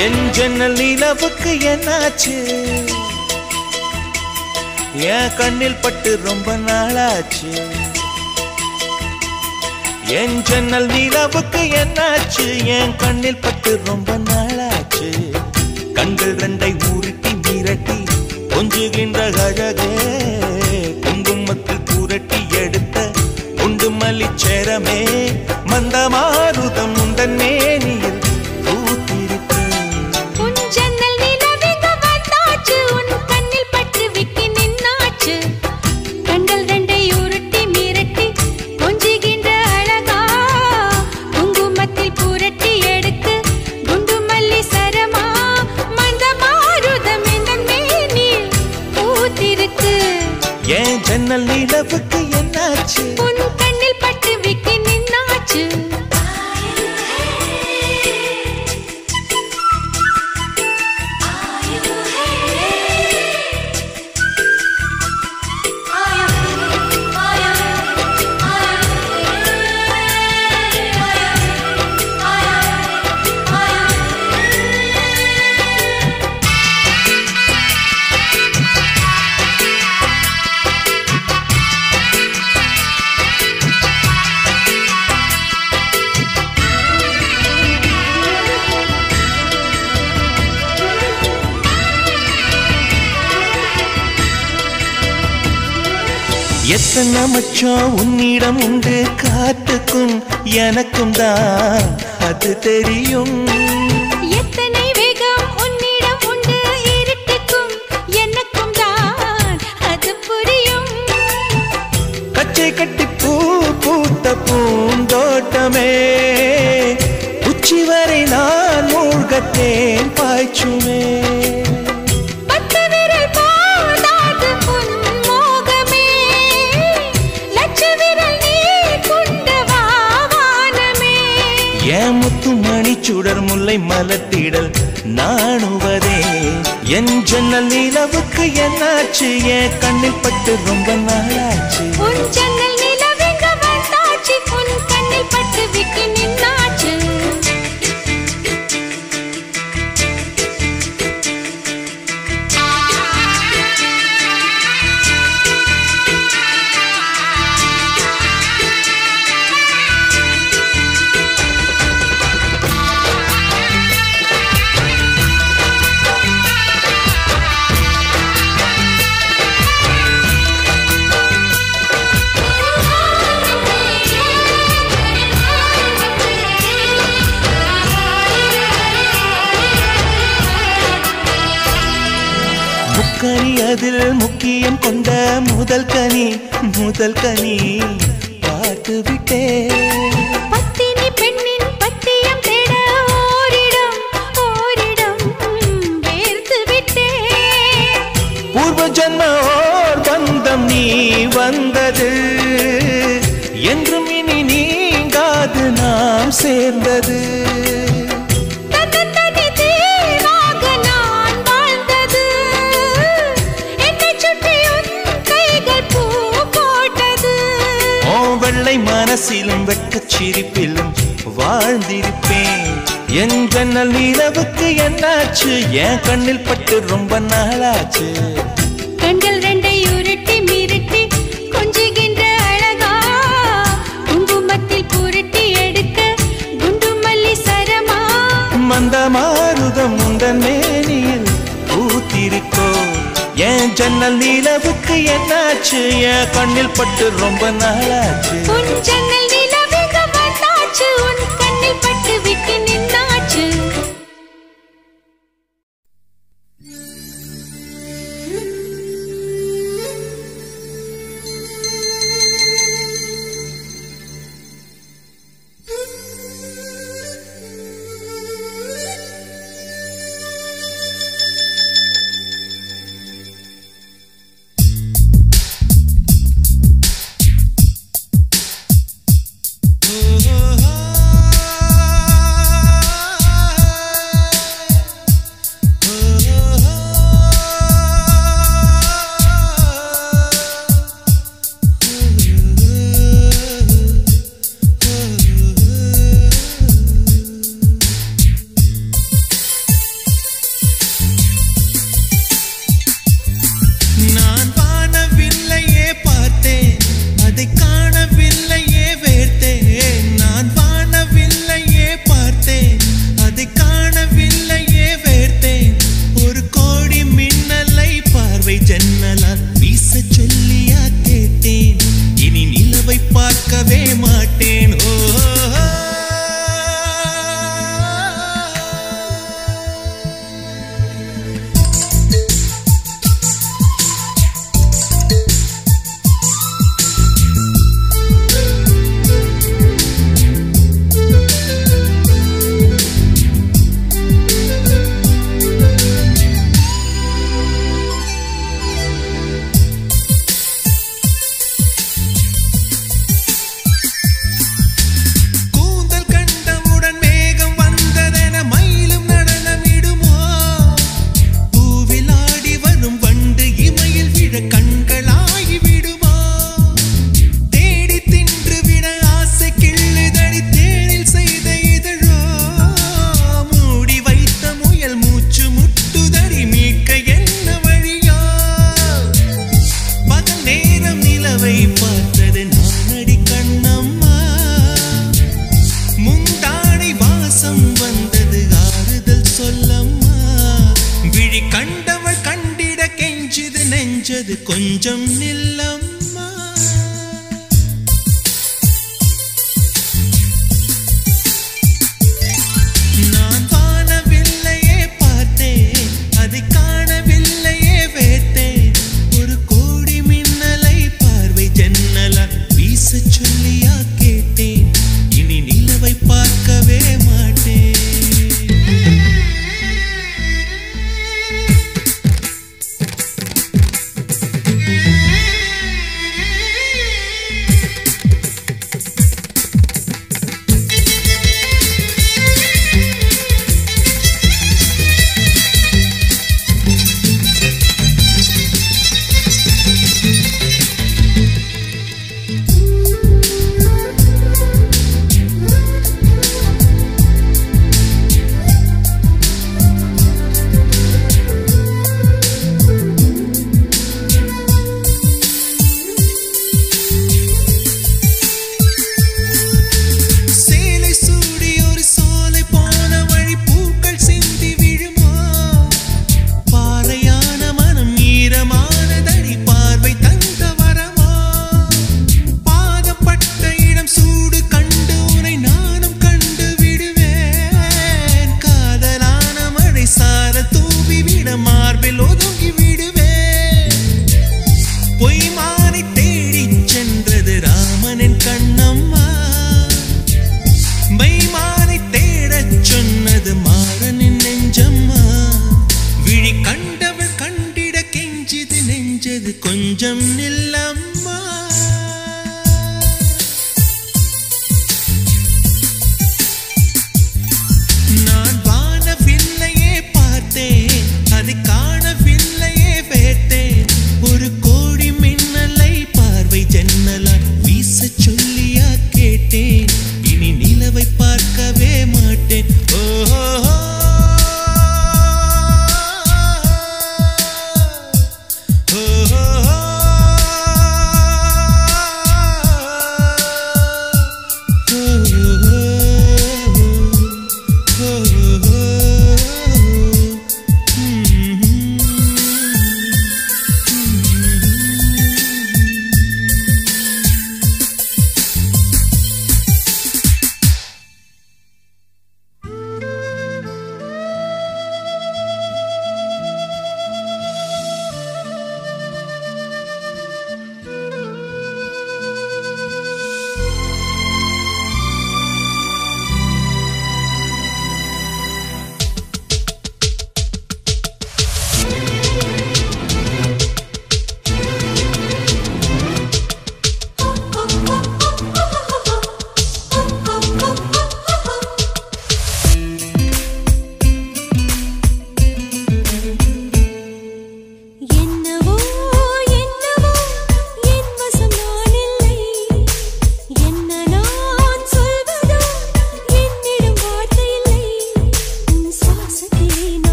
என் ஜன்னல் நிலவுக்கு என்னாச்சு என் கண்ணில் பட்டு ரொம்ப நாளாச்சு என் ஜன்னல் நிலவுக்கு என்னாச்சு என் கண்ணில் பட்டு ரொம்ப நாளாச்சு கண்கள் ரெண்டை உருட்டி மிரட்டி கொஞ்சுகின்ற அழகே குங்குமத்தில் புரட்டி எடுத்த குண்டு மல்லிச்சேரமே மந்தமாருதம் உந்தன் மேனியில் பூத்திருக்கு உன் ஜன்னல் நிலவிங்க வந்தாச்சு உன் கண்ணில் பட்டு விட்டு நின்னாச்சு கண்கள் ரெண்டை உருட்டி மிரட்டி கொஞ்சுகின்ற அழகா குங்குமத்தில் புரட்டி எடுத்து குண்டு மல்லி சரமா மந்த மாருதம் இந்த மேனில் பூத்திருக்கு ஏன் ஜன்னல் நிலவுக்கு என்னாச்சு உன் கண்ணில் பட்டு விட்டு நின்னாச்சு எத்தனை மச்சம் உன்னிடம் உண்டு காத்துக்கும் எனக்கும் தான் அது தெரியும் எத்தனை வேகம் உன்னிடம் உண்டு இருட்டுக்கும் எனக்கும் தான் அது புரியும் கச்சை கட்டி பூ பூத்த பூந்தோட்டமே உச்சி வரை நான் மூழ்கத்தேன் பாய்ச்சுமே பத்து விரல் போதாது உன் மோகமே லட்ச விரல் நீ கொண்ட வாவானமே ஏன் முத்து மணி சுடர் முல்லை மலத்திடல் நாணுவதே என் ஜன்னல் நிலவுக்கு என்னாச்சு என் கண்ணில் பட்டு ரொம்ப நாளாச்சு உன் ஜன்னல் நிலவெங்க வந்தாச்சு உன் கண்ணில் பட்டு விட்டு நின்னாச்சு முக்கனி அதில் முக்கியம் கொண்ட முதல் கனி முதல் கனி பார்த்து விட்டேன் பத்தினி பெண்ணின் பத்தியம் தேட ஓரிடம் ஓரிடம் வேர்த்து விட்டேன் பூர்வ ஜன்ம ஓர் பந்தம் நீ வந்தது என்றும் இனி நீங்காது நாம் சேர்ந்தது தன்னந்தனி தீவாக நான் வாழ்ந்தது என்னைச் சுற்றி உன் கைகள் பூ போட்டது ஓ வெள்ளை மனசிலும் வெட்கச் சிரிப்பிலும் வாழ்ந்திருப்பேன் என் ஜன்னல் நிலவுக்கு என்னாச்சு என் கண்ணில் பட்டு ரொம்ப நாளாச்சு கண்கள் ரெண்டை உருட்டி மிரட்டி கொஞ்சுகின்ற அழகா குங்குமத்தில் புரட்டி எடுக்க குண்டு மல்லி சரமா மந்த மாருதம் உந்தன் மேனியில் பூத்திருக்கோ என் ஜன்னல் நிலவுக்கு என்னாச்சு என் கண்ணில் பட்டு ரொம்ப நாளாச்சு உன் ஜன்னல் நிலவெங்க வந்தாச்சு உன் கண்ணில் பட்டு விட்டு நின்னாச்சு ஆ ஜன்னலால் வீச சொல்லியா கேட்டேன் இனி நிலவை பார்க்கவே மாட்டேன் ஓ கூந்தல் கண்டவுடன் மேகம் வந்ததென மயிலும் நடனமிடுமோ பூவில் ஆடி வரும் வண்டு இமையில் விழ கண்களாகி விடுமோ தேடி தின்று விட ஆசை கிள்ளுதடி தேனில் செய்த இதழோ மூடி வைத்த முயல் மூச்சு முட்டுதடி மீட்க என்ன வழியோ பகல் நேரம் நிலவை பார்த்தது நானடி கண்ணம்மா முந்தானை வாசம் வந்தது ஆறுதல் சொல்லம்மா விழி கண்டவள் கண்டிட கெஞ்சுது நெஞ்சது கொஞ்சம் நில்லம்மா நான் வானவில்லையே பார்த்தேன் அதை காணவில்லையே வேட்டேன் ஒரு கோடி மின்னலை பார்வை ஜன்னலா வீச சொல்லியா கேட்டேன் இனி நிலவை பார்க்கவே மாட்டேன் சேலை சூடி ஒரு சோலை போன வழி பூக்கள் சிந்தி விழுமோ பாறையான மனம் ஈரமானதடி பார்வை தந்த வரமா பாதப்பட்ட இடம் சூடு கண்டு உனை நானும் கண்டு விடுவேன் காதலான மழை சார தூவி விட மார்பில் ஒதுங்கி விடுவேன் பொய்மானை தேடிச் சென்றது ராமனின் கண்ணம்மா மைமானை தேடச் சொன்னது மாறனின் நெஞ்சம்மா விழி கண்டவள் கண்டிட கெஞ்சிது நெஞ்சது கொஞ்சம் நில்லம்மா நான் வானவில்லையே பார்த்தேன் அதை காணவில்லையே வேட்டேன் ஒரு கோடி மின்னலை பார்வை ஜன்னலால் வீச சொல்லியா கேட்டேன் இனி நிலவை பார்க்கவே மாட்டேன் ஓஹோ ஓஹோ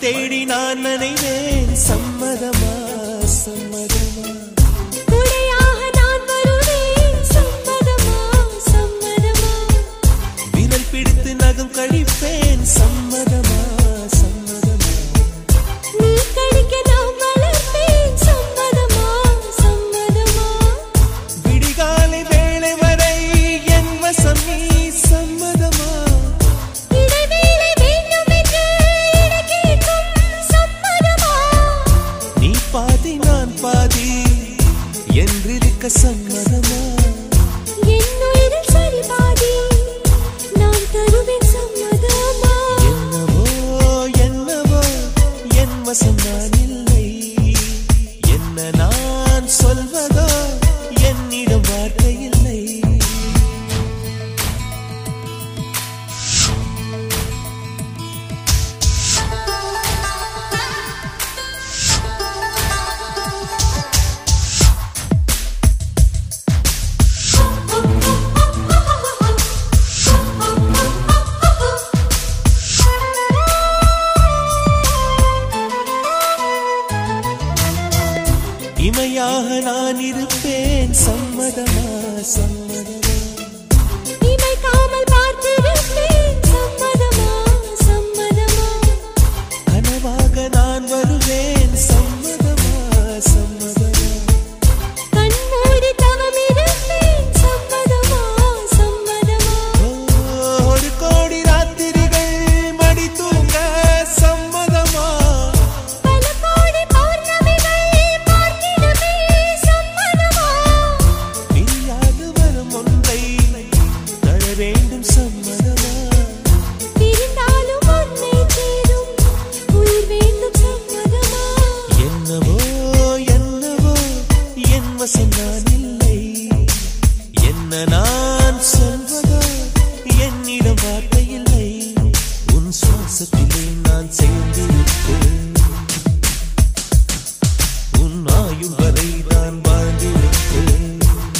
தேடி நான் நினைவேன் சம்மதமா சம்மதமா துணையாக நான் வருவேன் சம்மதமா சம்மதமா விரல் பிடித்து நகம் கழிப்பேன் சம்மதமா சம்மதமா நீ கடிக்க நான் வளர்ப்பேன் சம்மதமா சம்மதமா விடிகாலை வேளை வரை என் வசம் நீ சம்மதமா இடைவேளை வேண்டும் என்று இடக்கேட்கும் சம்மதமா நீ பாதி நான் பாதி என்றிருக்க சம்மதமா என் உயிரில் சரி பாதி நான் தருவேன் சம்மதமா என்னவோ என்னவோ என் வசம் நான் இல்லை என்ன நான் சொல்வதோ என்னிடம் வார்த்தை இல்லை இமையாக நான் இருப்பேன் சம்மதமா சம்மதமா இமைக்காமல் பார்த்திருப்பேன் சம்மதமா சம்மதமா கனவாக நான் வருவேன் சம்மதமா சம்மதமா கண்மூடி தவம் இருப்பேன் சம்மதமா சம்மதமா ஒரு கோடி ராத்திரிகள் மடி தூங்க சம்மதமா பல கோடி பௌர்ணமிகள் பார்த்திடுமே சம்மதமா பிரியாது வரும் ஒன்றை தர வேண்டும் சம்மதமா பிரிந்தாலும் உன்னை சேரும் உயிர் வேண்டும் சம்மதமா என்னவோ என்னவோ என் வசம் நான் இல்லை என்ன நான் சொல்வதோ என்னிடம் வார்த்தை இல்லை உன் சுவாசத்திலே நான் சேர்ந்திருப்பேன் உன் ஆயுள் வரை நான் வாழ்ந்திருப்பேன்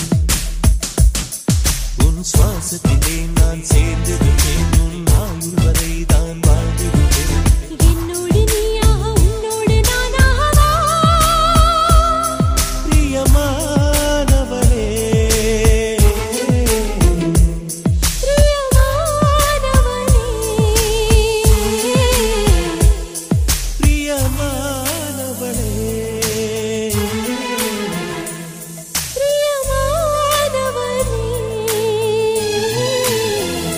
உன் சுவாசத்திலே நான் சேர்ந்திருப்பேன் உன் ஆயுள் வரை தான் வாழ்ந்திருப்பேன் என்னோடு நீயாக உன்னோடு நானாகவா பிரியமானவரே பிரியமானவனே பிரியமானவளே பிரியமானவனே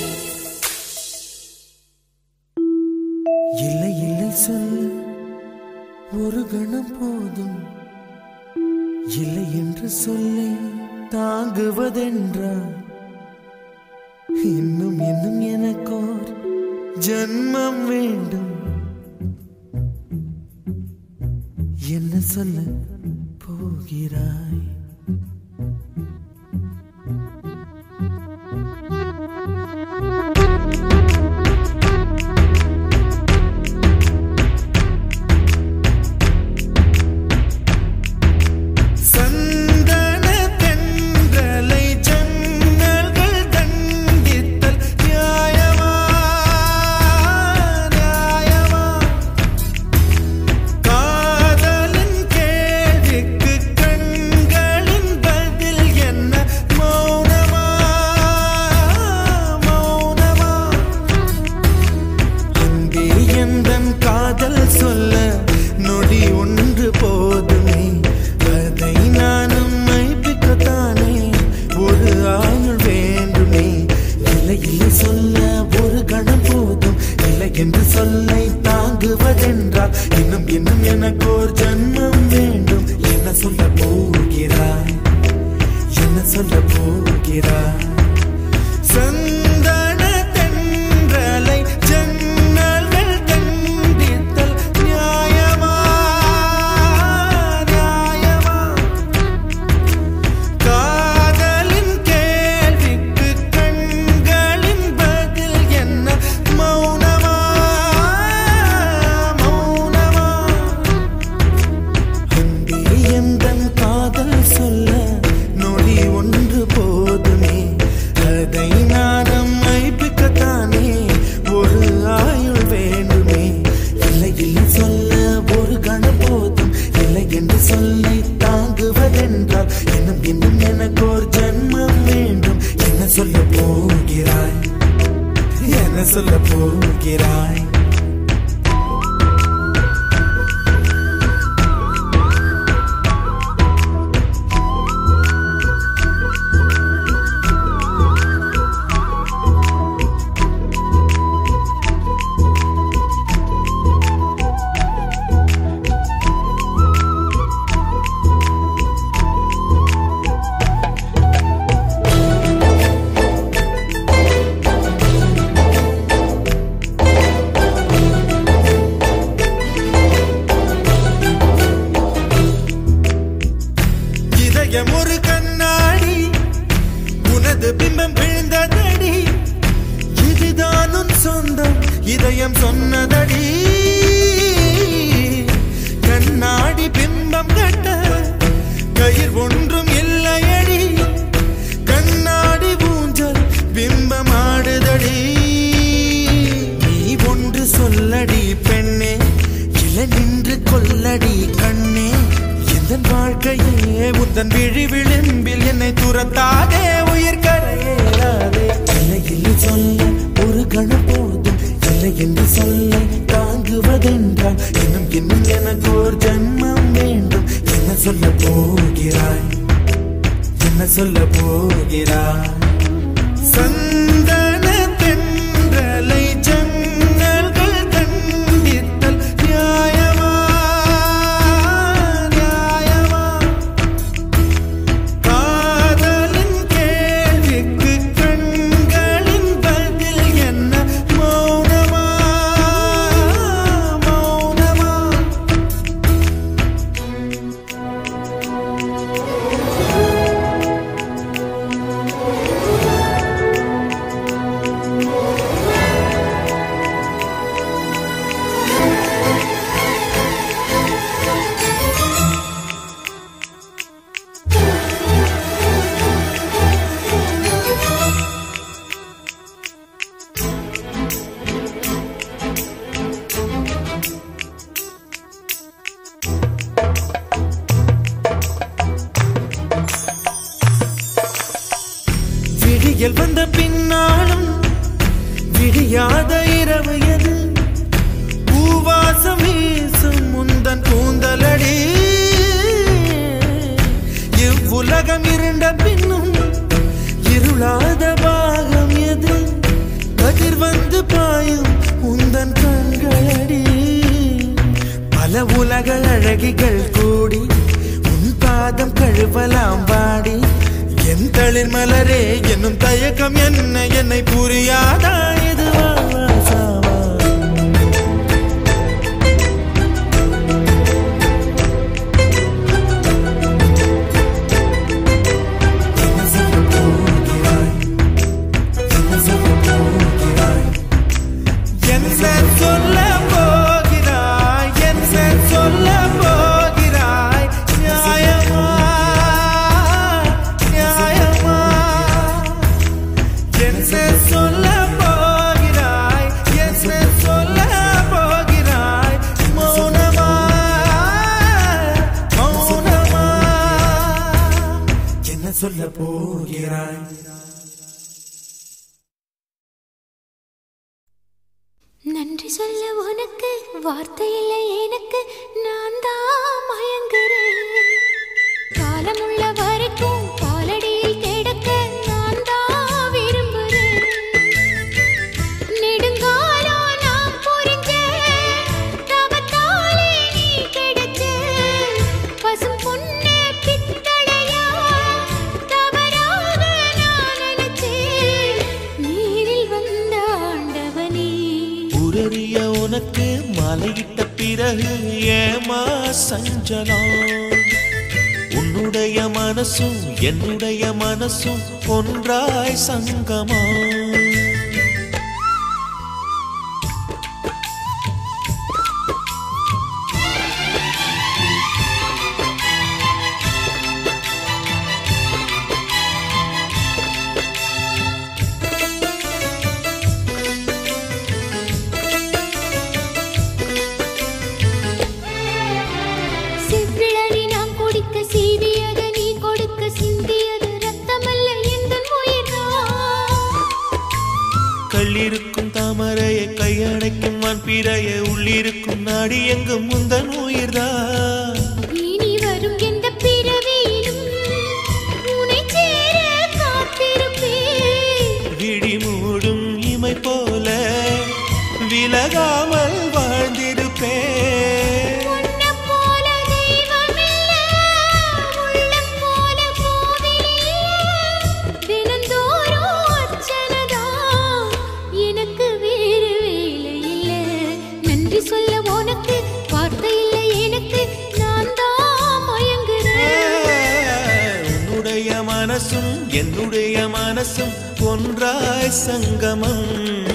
இல்லை இல்லை சொல்ல ஒரு கணம் போதும் இல்லை என்று சொல்லை தாங்குவதென்றா இன்னும் இன்னும் எனக்கோர் ஜன்மம் வேண்டும் என்ன சொல்ல போகிறாய் சந்தன தென்றலை ஜன்னல்கள் தண்டித்தல் நியாயமா நியாயமா காதலின் கேள்விக்கு கண்களின் பதில் என்ன மௌனமா மௌனமா அன்பே எந்தன் காதல் சொல்ல நொடி ஒன்று போதுமே அதை நானும் மைப்பிக்கத்தானே ஒரு ஆயுள் வேண்டுமே இல்லை இல்லை சொல்ல ஒரு கணம் போதும் இல்லை என்று சொல்லை தாங்குவதென்றால் இன்னும் இன்னும் எனக்கு ஒரு ஜன்மம் வேண்டும் என்ன சொல்ல போகிறாய் என்ன சொல்ல போகிறாய் சந்தன தென்றலை ஜன்னல்கள் தண்டித்தல் நியாயமா நியாயமா காதலின் கேள்விக்கு கண்களின் பதில் என்ன மௌனமா மௌனமா அன்பே எந்தன் காதல் சொல்ல நொடி ஒன்று போதுமே முடியாதென்றால் இன்னும் இன்னும் எனக்கு ஒரு ஜன்மம் வேண்டும் என்ன சொல்ல போகிறாய் என்ன சொல்ல போகிறாய் சந்தன தென்றலை ஜன்னல்கள் கண்டித்தல் நியாயமா நியாயமா காதலின் கேள்விக்கு கண்களின் பதில் என்ன மௌனமா மௌனமா விடியல் வந்த பின்னாலும் விடியாத இரவு எது பூவாசம் வீசும் முந்தன் கூந்தலடி இவ்வுலகம் இருண்ட பின்னும் இருளாத பாகம் எது கதிர் வந்து பாயும் உந்தன் கண்களடி பல உலக அழகிகள் கூடி உன் பாதம் கழுவலாம் வாடி என் தளிர் மலரே என்னும் தயக்கம் என்ன என்னை புரியாதா இது சாவா என்ன சொல்ல போகிறாய் என்ன சொல்ல போகிறாய் நியாயமா நியாயமா என்ன சொல்ல போகிறாய் என்ன சொல்ல போகிறாய் மௌனமா மௌனமா என்ன சொல்ல போகிறாய் நன்றி சொல்ல உனக்கு வார்த்தை இல்லை எனக்கு நான் தான் மயங்குறேன் காலமுள்ள வரைக்கும் காலடியில் கிடக்க நான் தான் விரும்புறேன் நெடுங்காலம் நான் புரிஞ்ச தவத்தாலே நீ கிடைச்ச பசும் பொண்ணு பித்தளையா தவறாக நான் நினைச்சேன் நீரில் வந்த ஆண்டவனே உரறிய உனக்கு மலையிட்ட பிறகு ஏமா சஞ்சலம் உன்னுடைய மனசும் என்னுடைய மனசும் ஒன்றாய் சங்கமா செவ்விழலி நாம் குடிக்க சீவியத நீ கொடுக்க சிந்தியது ரத்தமல்ல எந்தன் உயிர்தான் கள்ளிருக்கும் தாமரையை கையடைக்கும் வான்பிறைய உள்ளிருக்கும் நாடி எங்கும் முந்தன் உயிர்தான் இனி வரும் எந்த பிறவியிலும் உன்னை சேர காத்திருப்பேன் விழி மூடும் இமை போல விலகாமல் வாழ்ந்திருப்பேன் உன்னைப் போல தெய்வமில்ல, உள்ளம் போல கோவிலில்ல. தினந்தோறும் அர்ச்சனைதான், எனக்கு வேறு வேலை இல்ல. நன்றி சொல்ல உனக்கு வார்த்தை இல்லை எனக்கு நான் தான் மயங்குறேன் உன்னுடைய மனசும் என்னுடைய மனசும் ஒன்றாய் சங்கமம்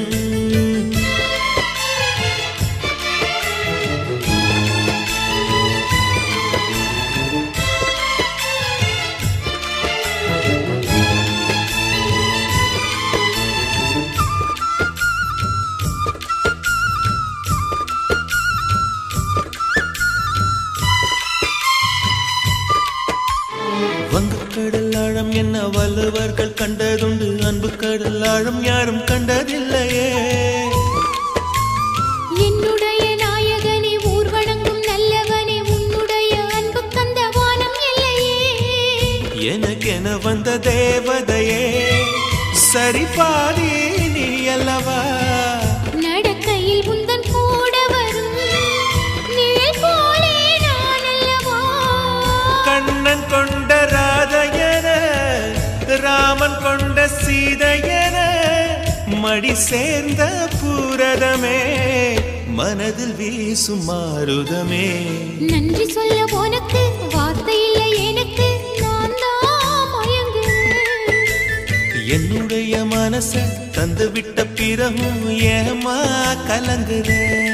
வங்கக்கடல் ஆழம் என்ன வள்ளுவர்கள் கண்டதுண்டு அன்பு கடல் ஆழம் யாரும் கண்டதில்லையே என்னுடைய நாயகன் அந்த தேவதையே சரி பாதி நீ அல்லவா நடக்கையில் உந்தன் கூட வரும் நிழல் போலே நான் அல்லவா கண்ணன் கொண்ட ராதையன ராமன் கொண்ட சீதையன மடி சேர்ந்த பூரதமே மனதில் வீசும் மாருதமே நன்றி சொல்ல உனக்கு வார்த்தை இல்லை எனக்கு நான் தான் மயங்குறேன் என்னுடைய மனச தந்து விட்ட பிறகும் ஏமா கலங்குற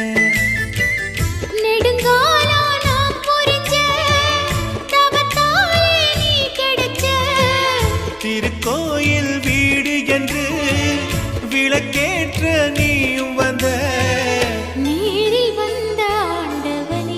நெடுங்காலா நான் புரிஞ்ச தவத்தாலே நீ கிடைச்ச திருக்கோயில் வீடு என்று விளக்கேற்ற நீயும் வந்த நேரில் வந்த ஆண்டவனே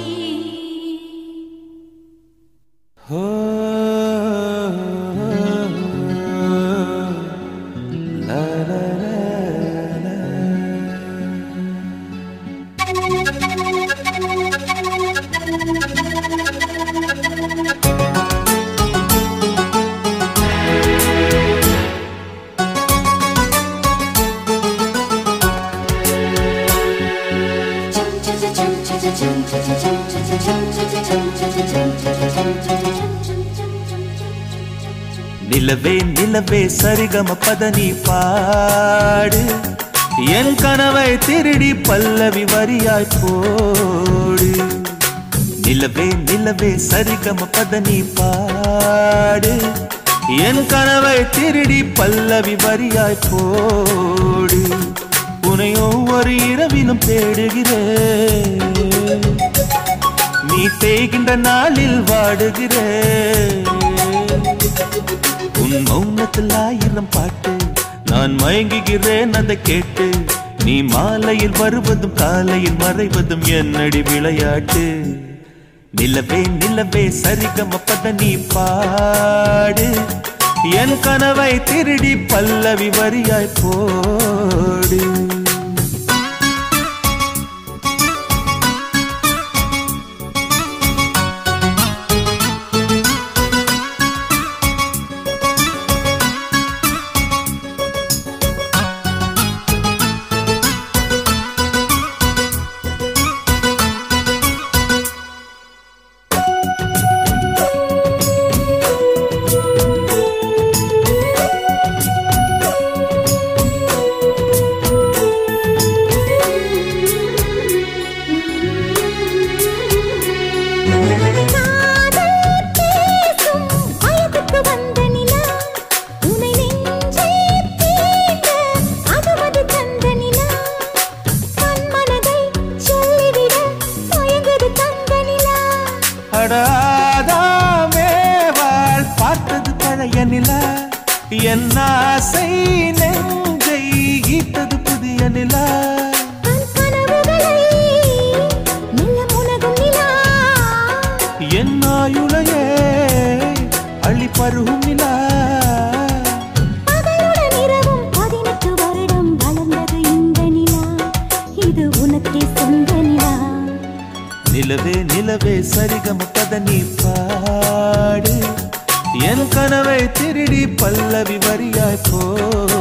நிலவே நிலவே சரிகம பதனி பாடு என் கனவை திருடி பல்லவி வரியாய் போடு நிலவே நிலவே சரிகம பதனி பாடு என் கனவை திருடி பல்லவி வரியாய் போடு உன்னை ஒவ்வொரு இரவிலும் தேடுகிறேன் நீ தேய்கின்ற நாளில் வாடுகிறேன் உன் மௌனத்தில் ஆயிரம் பாட்டு நான் மயங்குகிறேன் அதை கேட்டு நீ மாலையில் வருவதும் காலையில் மறைவதும் என்னடி விளையாட்டு நிலவே நிலவே சரிகம பத நீ பாடு என் கனவை திருடி பல்லவி வரியாய் போடு காதல் பேசும் வயதுக்கு வந்த நிலா உனை நெஞ்சே தீண்ட அனுமதி தந்த நிலா தன் மனதை சொல்லிவிட மயங்குது தந்த நிலா அடாதாமேவாள் பார்த்தது பழைய நிலா என் ஆசை நெஞ்சை ஈட்டது புதிய நிலா தன் கனவுகளை மெல்ல முனகும் நிலா என் ஆயுளையே அள்ளி பருகும் நிலா பகலுடன் இரவும் பதினெட்டு வருடம் வளர்ந்தது இந்த நிலா இது உனக்கே சொந்த நிலா நிலவே நிலவே சரிகம பத நீ பாடு என் கனவை திருடி பல்லவி வரியாய் போடு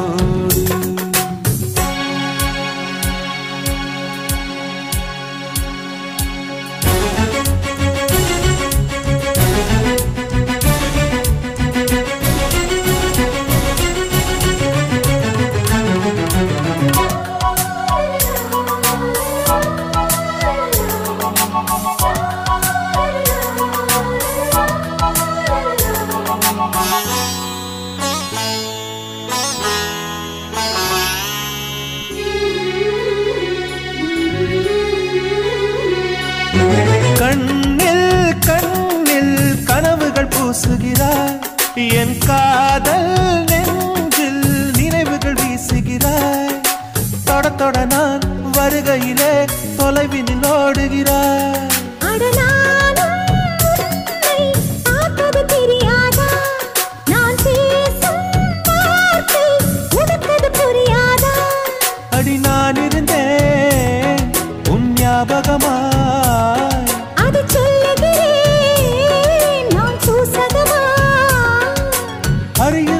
கண்ணில் கண்ணில் கனவுகள் பூசுகிறாய் என் காதல் நெஞ்சில் நினைவுகள் வீசுகிறாய் தொட தொட நான் வருகையிலே தொலைவினில் ஓடுகிறாய் அட நானும் உன்னை பார்த்தது தெரியாதா நான் பேசும் வார்த்தை உனக்கது புரியாதா அடி நான் இருந்தேன் உன் ஞாபகமாய் அது சொல்லுகிறேன் நான் சூசகமா அருகில்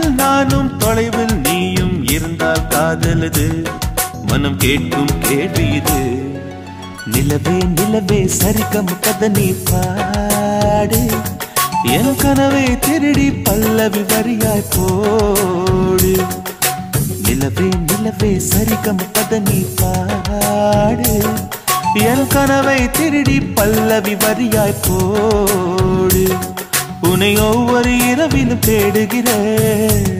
காதலது மனம் கேட்கும் கேள்வி இது நிலவே நிலவே சரிகம் கத நீ பாடு என் கனவை திருடி பல்லவி வரியாய் போடு நிலவே நிலவே சரிகம் கத நீ பாடு என் கனவை திருடி பல்லவி வரியாய் போடு உன்னை ஒவ்வொரு இரவிலும் தேடுகிறேன்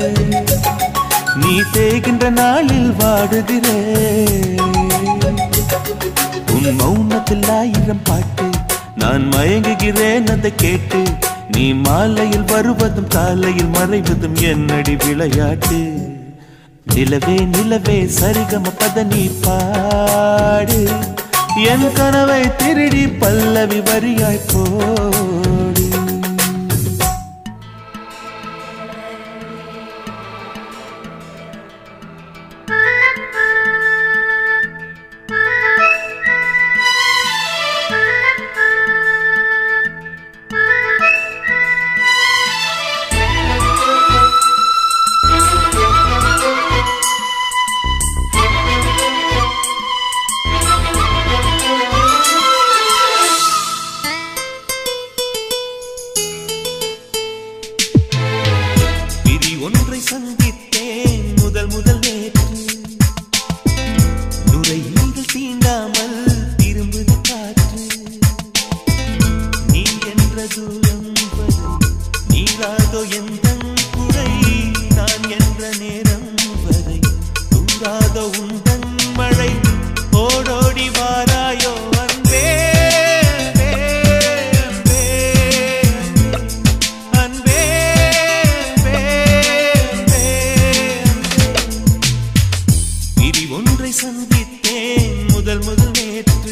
நீ தேகின்ற நாளில் வாடுகிறேன் உன் மௌனத்தில் ஆயிரம் பாட்டு நான் மயங்குகிறேன் அதை கேட்டு நீ மாலையில் வருவதும் காலையில் மறைவதும் என்னடி விளையாட்டு நிலவே நிலவே சரிகம பத நீ பாடு என் கனவை திருடி பல்லவி வரியாய் போடு விதி ஒன்றை சந்தித்தேன் முதல் முதல் நேற்று நுரையீரல் தீண்டாமல் திரும்புது காற்று நீ என்ற தூரம் வரை நீராதோ எந்த குறை நான் என்ற நேரம் வரை தூராதோ உந்தன் மழை ஓடோடி வாராயோ அன்பே அன்பே, அன்பே, அன்பே, அன்பே, அன்பே. விதி ஒன்றை சந்தித்தேன் முதல் முதல் நேற்று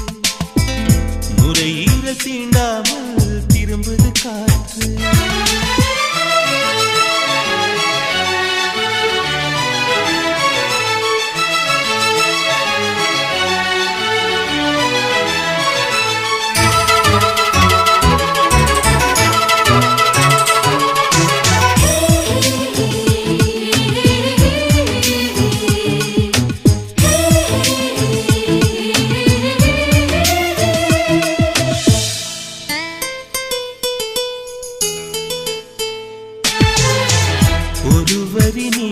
நுரையீரல் தீண்டாமல் திரும்புது காற்று ஒருவரி நீ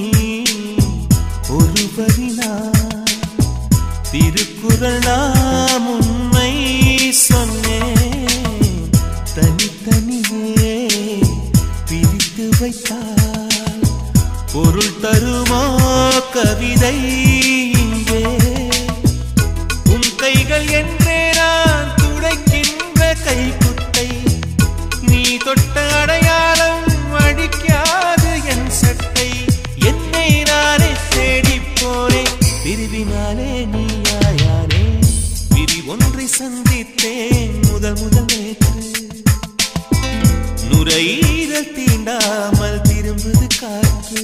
ஒருவரி நான் திருக்குறள் நாம் உண்மை சொன்னேன் தனித்தனியே பிரித்து வைத்தால் பொருள் தருமோ கவிதை இங்கே உன் கைகள் என்றே நான் துடைக்கின்ற கைக்குட்டை நீ தொட்ட அடையாளம் அடிக்காது என் சட்டை என்னை நானே தேடிப் போனேன் பிரிவினாலே நீயாயானே பிரி ஒன்றை சந்தித்தேன் முதல் முதல் நேற்று நுரையீரல் தீண்டாமல் திரும்புது காற்று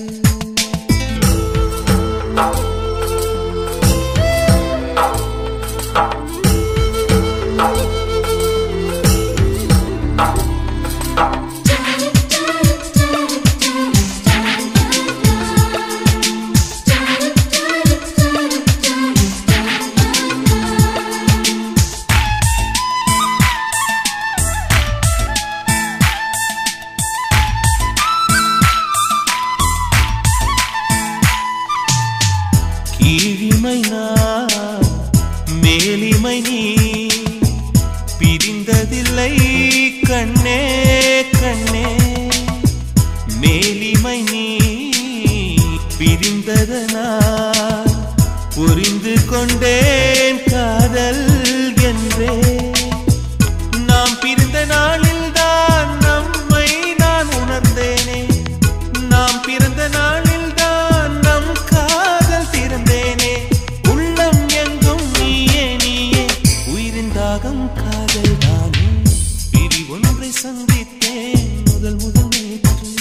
கீழிமை நான் மேலிமை நீ பிரிந்ததில்லை கண்ணே கண்ணே மேலிமை நீ பிரிந்ததனால் புரிந்து கொண்டேன் காதல் என்றே நாம் பிரிந்த நாளில் தான் நம்மை நான் உணர்ந்தேனே நாம் பிறந்த நாளில் தான் நம் காதல் திறந்தேனே உள்ளம் எங்கும் நீயே நீயே உயிரின் தாகம் காதல் தானே பிரி ஒன்றை சந்தித்தேன் முதல் முதல் நேற்று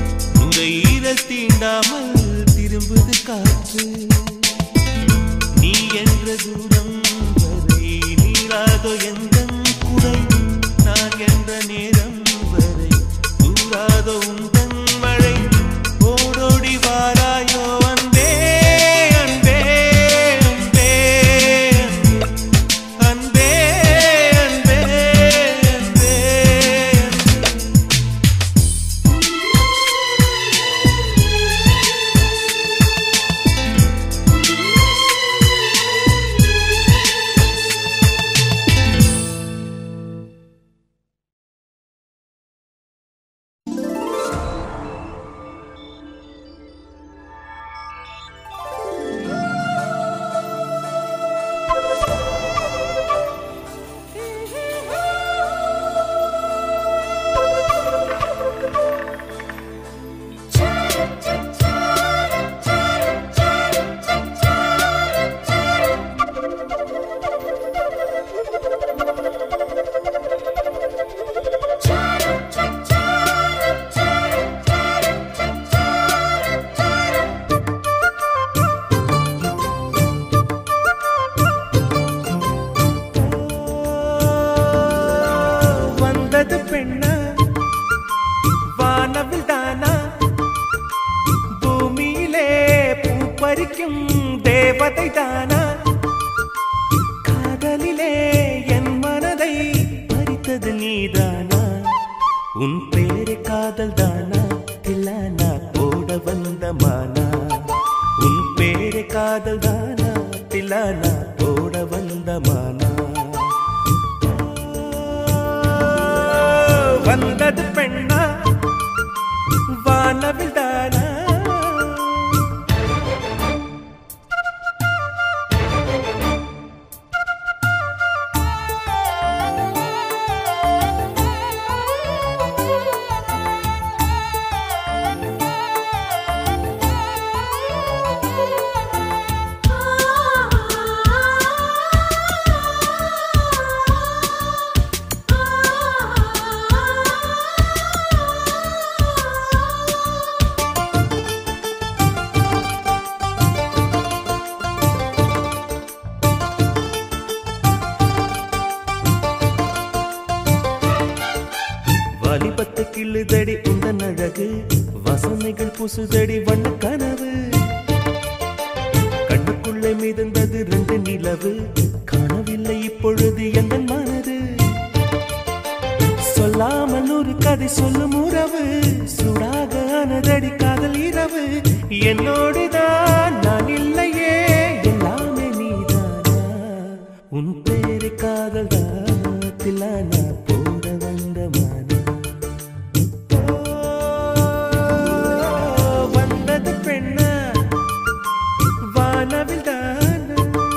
நுரையீரல் தீண்டாமல் திரும்புது காற்று நீ பெண்ணா வானவில் தானா பூமியிலே பூ பறிக்கும் தேவதை தானா காதலிலே என் மனதை பறித்தது நீதானா உன் பேரு காதல் தானா தில்லானா போட வந்த மானா உன் பேரு காதல் தானா தில்லானா போட வந்த மானா வந்தது பெண்ணா வானவில் தானா வாலிபத்து கிள்ளுதடி உந்தன் அழகு வசனைகள் புசுதடி வண்ண கனவு கண்ணுக்குள்ளே மிதந்தது ரெண்டு நிலவு காணவில்லை இப்பொழுது எந்த மனது சொல்லாமல் ஒரு கதை சொல்லும் உறவு சூடாக ஆனதடி காதல் இரவு என்னோடுதான் நான் இல்லையே எல்லாமே நீதானா உன் பேரு காதல் தாத்திலானா போட வந்த மானா வந்தது பெண்ணா வானவில் தானா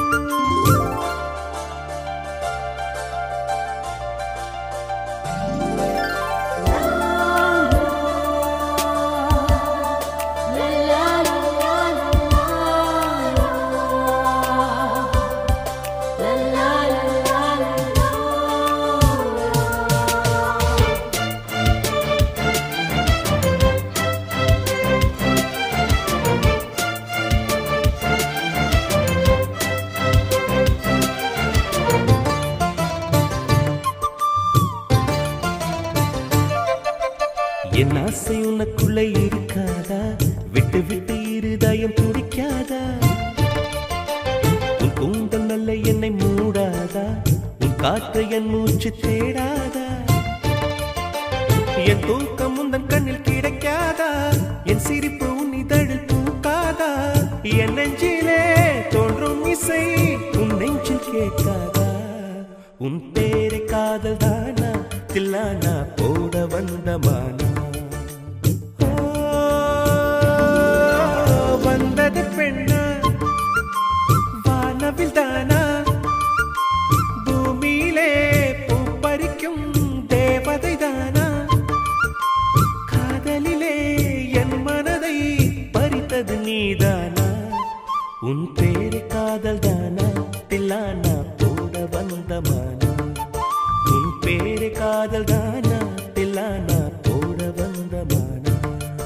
என் ஆசை உனக்குள்ள இருக்காதா விட்டு விட்டு இருதயம் துடிக்காதா உன் கூந்தல் நல்ல என்னை மூடாதா உன் காற்று என் மூச்சு தேடாதா என் தூக்கம் உந்தன் கண்ணில் கிடைக்காதா என் சிரிப்பு உன் இதழில் பூக்காதா என் நெஞ்சிலே தோன்றும் இசை உன் நெஞ்சில் கேட்காதா உன் பேரை காதல் தானா தில்லானா போட வந்த மானா ஓ, வந்தது பெண்ணா வானவில் தானா பூமியிலே பூ பறிக்கும் தேவதை தானா காதலிலே என் மனதை பறித்தது நீதானா உன் பேரு காதல் தானா தில்லானா போட வந்த மானா உன் பேரு காதல் தானா தில்லானா போட வந்த மானா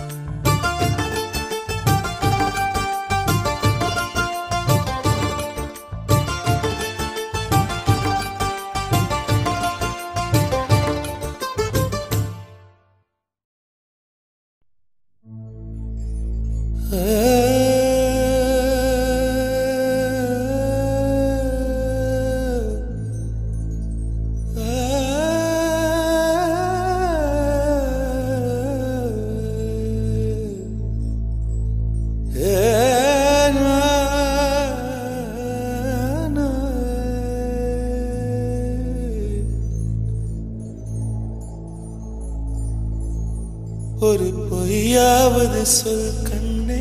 ஒரு பொய்யாவது சொல் கண்ணே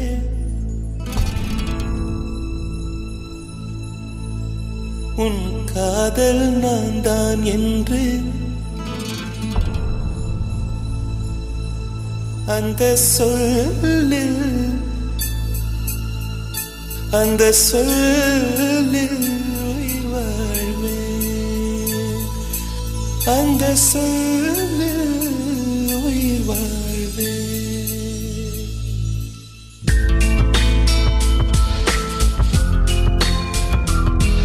உன் காதல் நான் தான் என்று அந்த சொல்லில் அந்த சொல்லில் உயிர் வாழ்வேன் அந்த சொல்லில் உயிர் வாழ்வேன்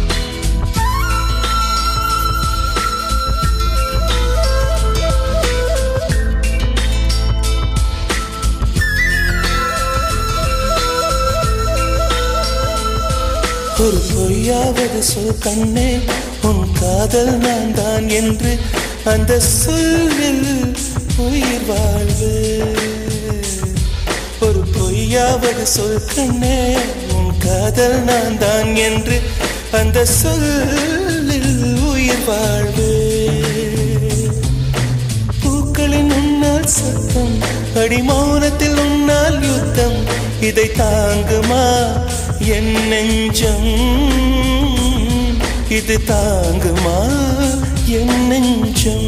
ஆ பொய்யாவது சொல் கண்ணே உன் காதல் நான் தான் என்று அந்த சொல்லில் உயிர் வாழ்வு ஒரு பொய்யாவது சொல் கண்ணே உன் காதல் நான் தான் என்று அந்த சொல்லில் உயிர் வாழ்வு பூக்களின் உன்னால் சத்தம் அடிமௌனத்தில் உன்னால் யுத்தம் இதை தாங்குமா என் நெஞ்சம் இது தாங்குமா என் நெஞ்சம்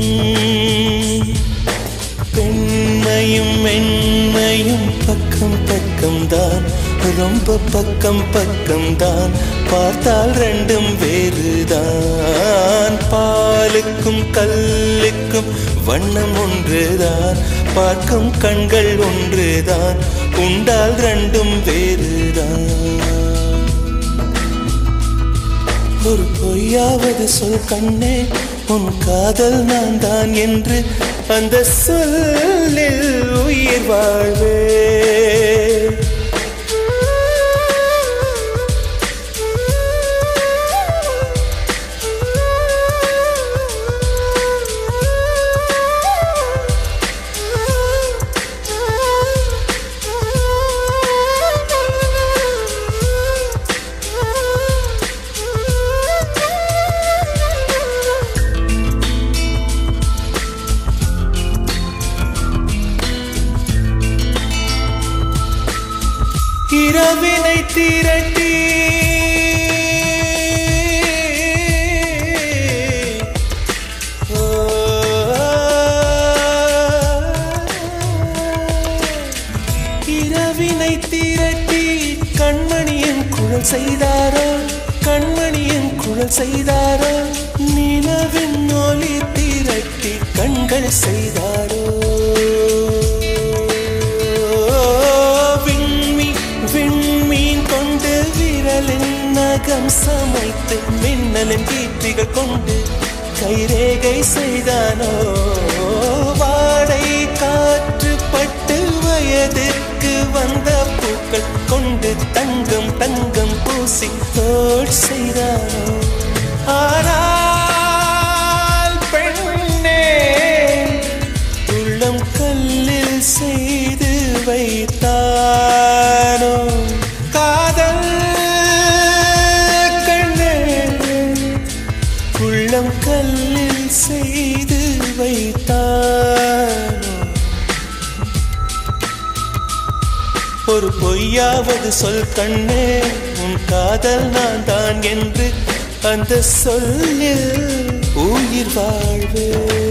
பெண்மையும் மென்மையும் பக்கம் பக்கம்தான் ரொம்ப பக்கம் பக்கம்தான் பார்த்தால் ரெண்டும் வேறுதான் பாலுக்கும் கல்லுக்கும் வண்ணம் ஒன்றுதான் பார்க்கும் கண்கள் ஒன்றுதான் உண்டால் ரெண்டும் வேறுதான் ஒரு பொய்யாவது சொல் கண்ணே உன் காதல் நான் தான் என்று அந்த சொல்லில் உயிர் வாழ்வே இரவினை திரட்டி ஓ, இரவினை திரட்டி கண்மணியின் குழல் செய்தாரோ கண்மணியின் குழல் செய்தாரோ நிலவின் ஒளி திரட்டி கண்கள் செய்தாரோ விண்மீ விண்மீன் கொண்டு விரலின் நகம் சமைத்து மின்னலின் கீர்த்திகள் கொண்டு கைரேகை செய்தானோ வாடை காற்று பட்டு வயதிற்கு வந்த பூக்கள் கொண்டு தங்கம் தங்கம் பூசி தோல் செய்தானோ ஆனால் பெண்ணே உள்ளம் கல்லில் செய்து வைத்தானோ காதல் கண்ணே உள்ளம் கல்லில் செய்து வைத்தானோ ஒரு பொய்யாவது சொல் கண்ணே உன் காதல் நான் தான் என்று அந்த சொல்லில் உயிர் வாழ்வே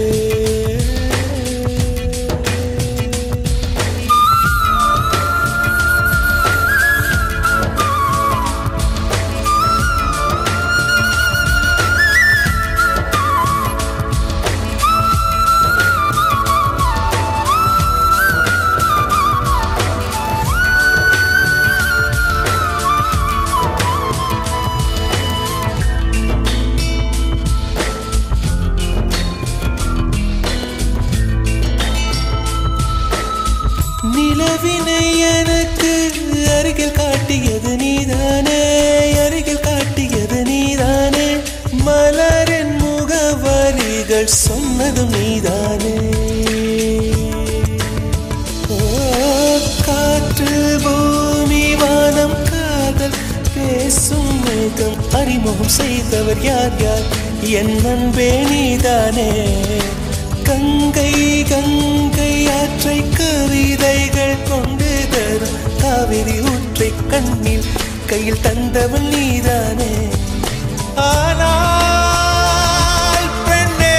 நிலவினை எனக்கு அருகில் காட்டியது நீதானே அருகில் காட்டியது நீதானே மலரின் முகவரிகள் சொன்னதும் நீதானே ஓ, காற்று பூமி வானம் காதல் பேசும் மேகம் அறிமுகம் செய்தவர் யார் யார் என் அன்பே நீதானே கங்கை கங்கை ஆற்றை கவிதைகள் கொண்டு தரும் காவிரி ஊற்றை கண்ணில் கையில் தந்தவள் நீதானே ஆனால் பெண்ணே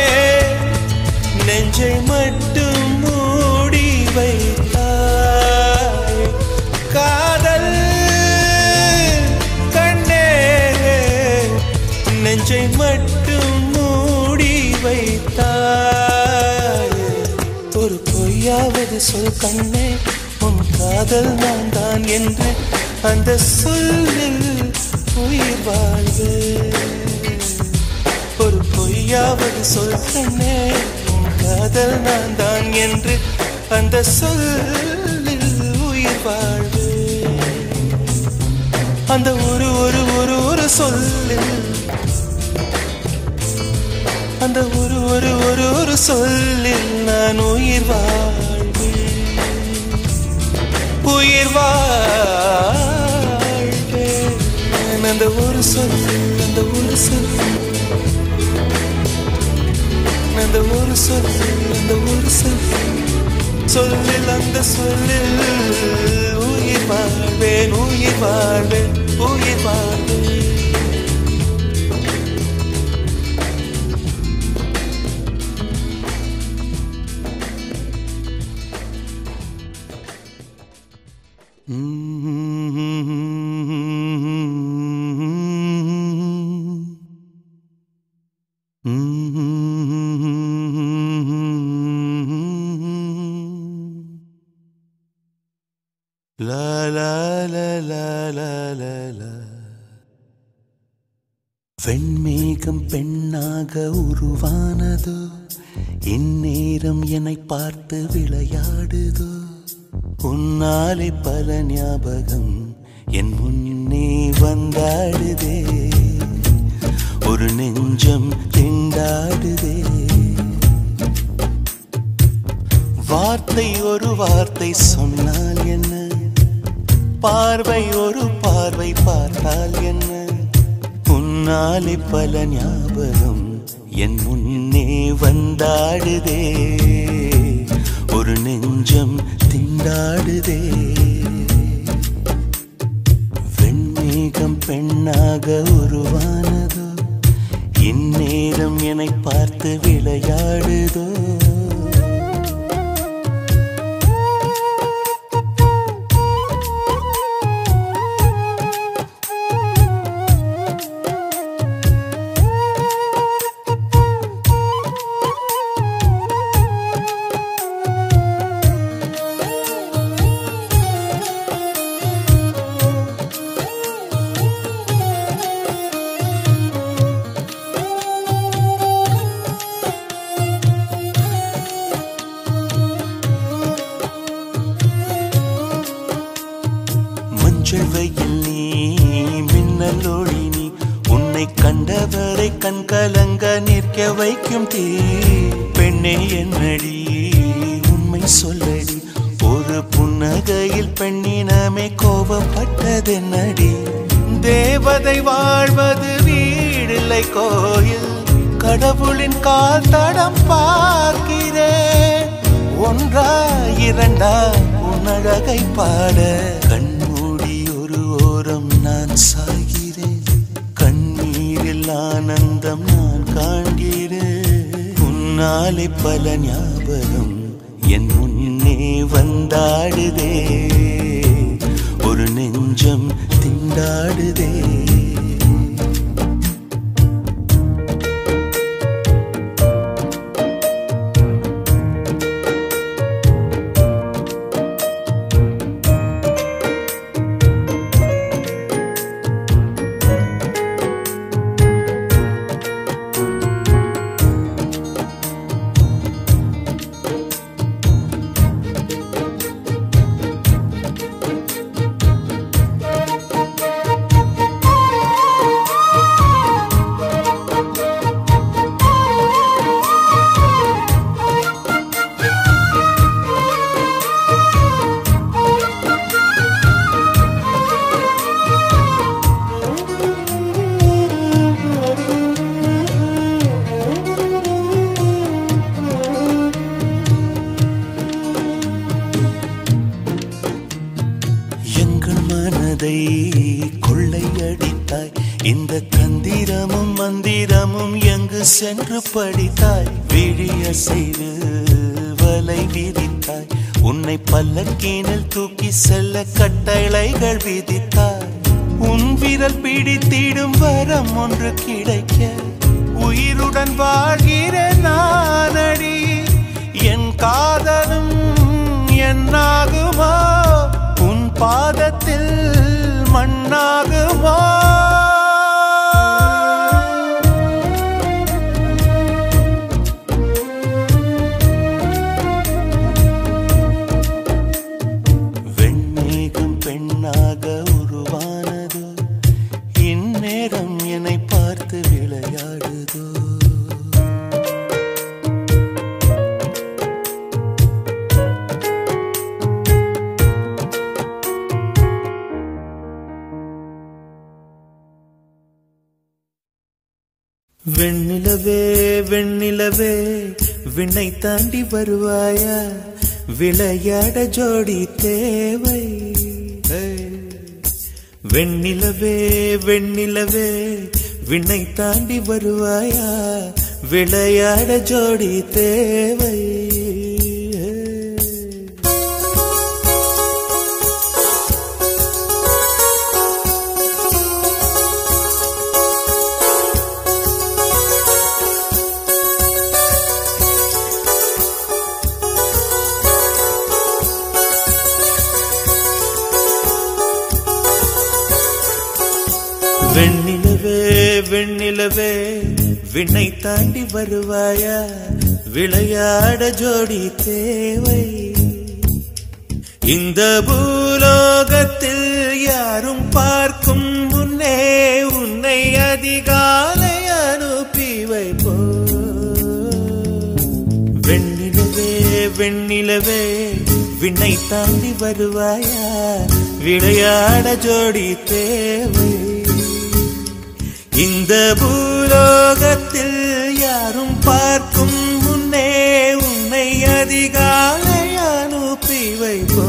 நெஞ்சை மட்டும் மூடி வைத்தாய் காதல் கண்ணே நெஞ்சை மட்டும் மூடி வைத்தாய் ஒரு பொய்யாவது சொல் கண்ணே உன் காதல் நான் தான் என்று அந்த சொல்லில் உயிர் வாழ்வு ஒரு பொய்யாவது சொல் கண்ணே உன் காதல் நான் தான் என்று அந்த சொல்லில் உயிர் வாழ்வு அந்த ஒரு ஒரு ஒரு ஒரு சொல்லு அந்த ஒரு ஒரு ஒரு ஒரு சொல்லில் நான் உயிர் வாழ்வேன் உயிர் வாழ்வேன் அந்த ஒரு சொல் அந்த ஒரு சொல் அந்த ஒரு சொல் அந்த ஒரு சொல் சொல்லில் அந்த சொல்லில் உயிர் வாழ்வேன் உயிர் வாழ்வேன் உயிர் வாழ்வேன் La la la la la la la வெண்மேகம் பெண்ணாக உருவானதோ இந்நேரம் என்னை பார்த்து விளையாடுதோ உன்னாலே பல ஞாபகம் என் முன்னே வந்தாடுதே ஒரு நெஞ்சம் திண்டாடுதே வார்த்தை ஒரு வார்த்தை சொன்னால் என்ன பார்வை ஒரு பார்வை பார்த்தால் என்ன உன்னாலே பல ஞாபகம் என் முன்னே வந்தாடுதே ஒரு நெஞ்சம் திண்டாடுதே வெண்மேகம் பெண்ணாக உருவானதோ இந்நேரம் என்னை பார்த்து விளையாடுதோ மஞ்சள் வெயில் நீ மின்னல் ஒளி நீ உன்னை கண்டவரை கண் கலங்க நிற்க வைக்கும் தீ பெண்ணே என்னடி உண்மை சொல்லடி ஒரு புன்னகையில் பெண்ணினமே கோபப்பட்டதென்னடி தேவதை வாழ்வது வீடில்லை கோயில் கடவுளின் கால் தடம் பார்க்கிறேன் ஒன்றா இரண்டா உன்னழகை பாட கண்மூடி ஒரு ஓரம் நான் சாகிறேன் கண்ணீரில் ஆனந்தம் நான் காண்கிறேன் உன்னாலே பல ஞாபகம் என் முன்னே வந்தாடுதே ஒரு நெஞ்சம் திண்டாடுதே எங்கள் மனதை கொள்ளையடித்தாய் இந்த தந்திரமும் மந்திரமும் எங்கு சென்று படித்தாய் விழிய செய்து வலை விதித்தாய் உன்னை பல்லக்கீனில் தூக்கி செல்ல கட்டளைகள் விதித்தாய் உன் விரல் பிடித்திடும் வரம் ஒன்று கிடைக்க உயிருடன் வாழ்கிற நானடி என் காதலும் என்னாகுமா உன் பாதத்தில் மண்ணாகுமா வெண்மேகம் பெண்ணாக உருவானதோ வெண்ணிலவே வெண்ணிலவே விண்ணை தாண்டி வருவாயா விளையாட ஜோடி தேவை வெண்ணிலவே வெண்ணிலவே விண்ணை தாண்டி வருவாயா விளையாட ஜோடி தேவை வெண்ணிலவே வெண்ணிலவே விண்ணை தாண்டி வருவாயா விளையாட ஜோடி தேவை இந்த பூலோகத்தில் யாரும் பார்க்கும் முன்னே உன்னை அதிகாலை அனுப்பி வைப்போ வெண்ணிலவே வெண்ணிலவே விண்ணை தாண்டி வருவாயா விளையாட ஜோடி தேவை இந்த பூலோகத்தில் யாரும் பார்க்கும் முன்னே உன்னை அதிகாலை அனுப்பி வைப்போ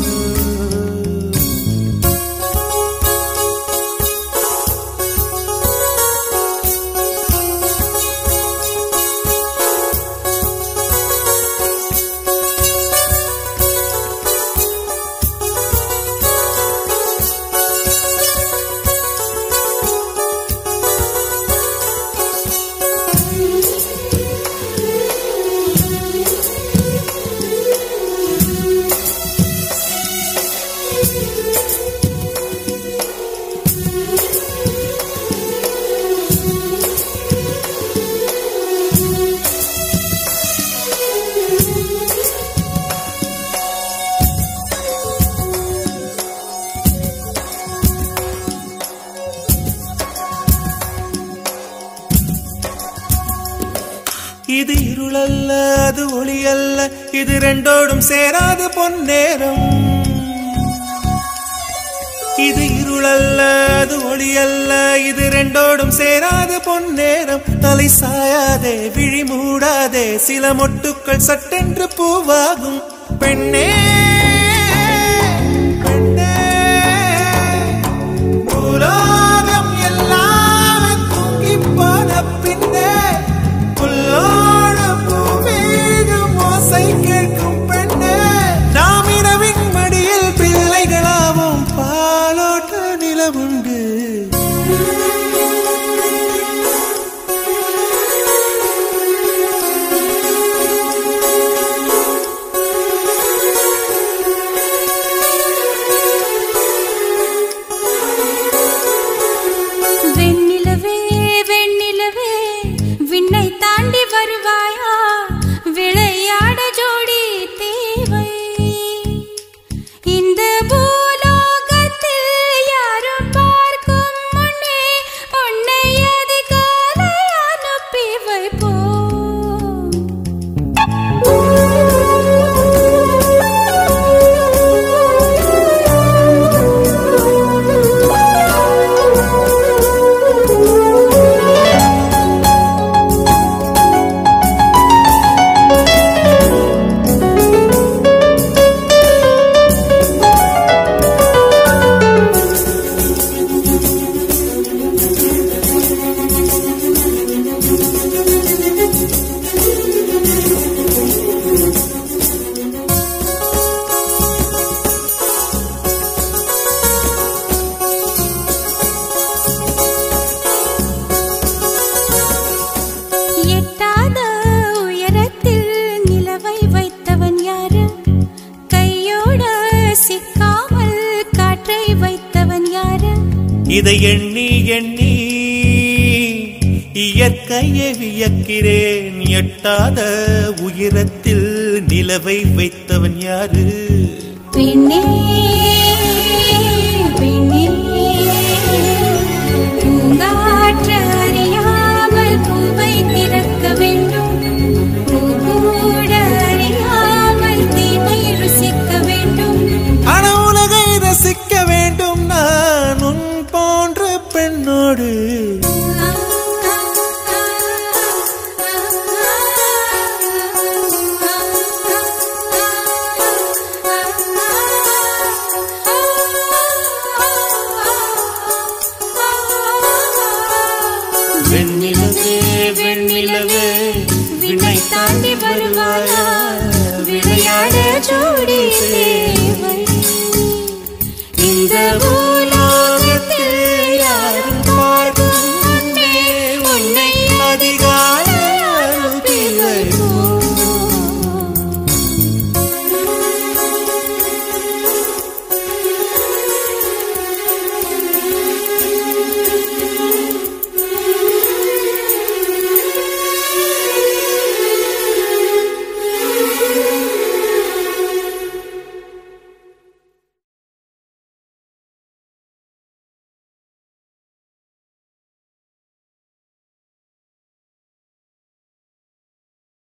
இது இருளல்ல அது ஒளி அல்ல இது ரெண்டோடும் சேராது பொன்னேரம் இது இருளல்ல அது ஒளி அல்ல இது ரெண்டோடும் சேராது பொன்னேரம் தலை சாயாதே விழி மூடாதே சில மொட்டுக்கள் சட்டென்று பூவாகும் பெண்ணே பெண்ணே உலோகம் எல்லாம் தூங்கிப் போன பின்னே புல்லோட பூமீதும் ஓசை கேட்கும் பெண்ணே நாம் இரவின் மடியில் பிள்ளைகளாவும் பாலோட்ட நிலவுண்டு வெண்ணிலவே வெண்ணிலவே விண்ணை தாண்டி வருவாயா விளையாட ஜோடி தேவை இந்த பூலோகத்தில் யாரும் பார்க்கும் முன்னே உன்னை அதிகாலை அனுப்பி வைப்போம் எட்டாத உயரத்தில் நிலவை வைத்தவன் யாரு கையோட சிக்காமல் காற்றை வைத்தவன் யாரு இதை எண்ணி எண்ணி இயற்கையை வியக்கிறேன் எட்டாத உயரத்தில் நிலவை வைத்தவன் யாரு பெண்ணே பெண்ணே பூங்காற்று அறியாமல் பூவை திறக்க வேண்டும் பூக்கூட அறியாமல் தீமை ருசிக்க வேண்டும் அன உலகை ரசிக்க வேண்டும் நான் உன் போன்ற பெண்ணோடு ஆ, ஆ, ஆ. நிலவே விண்ணை தாண்டி வருவாயா